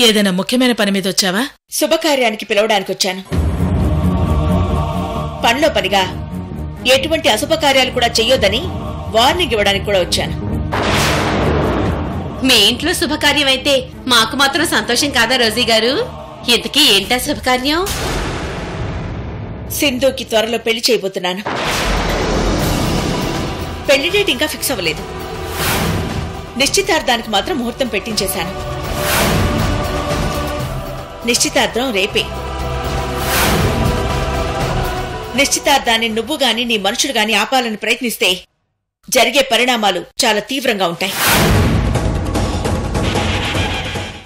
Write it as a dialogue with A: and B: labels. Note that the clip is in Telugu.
A: ఏదైనా ముఖ్యమైన పని మీద వచ్చావా
B: శుభకార్యానికి పిలవడానికి వచ్చాను పనిలో పనిగా ఎటువంటి అశుభకార్యాలు కూడా చెయ్యొద్దని వార్నింగ్ ఇవ్వడానికి కూడా వచ్చాను
C: మీ ఇంట్లో శుభకార్యం అయితే మాకు మాత్రం సంతోషం కాదా రోజీ గారు ఇంతకీ ఏంటా శుభకార్యం
B: సింధుకి త్వరలో పెళ్లి చేయబోతున్నాను పెళ్లి డేట్ ఇంకా ఫిక్స్ అవ్వలేదు నిశ్చితార్థానికి మాత్రం ముహూర్తం పెట్టించేశాను నిశ్చితార్థం రేపే నిశ్చితార్థాన్ని నువ్వు గాని నీ మనుషులు గాని ఆపాలని ప్రయత్నిస్తే జరిగే పరిణామాలు చాలా తీవ్రంగా ఉంటాయి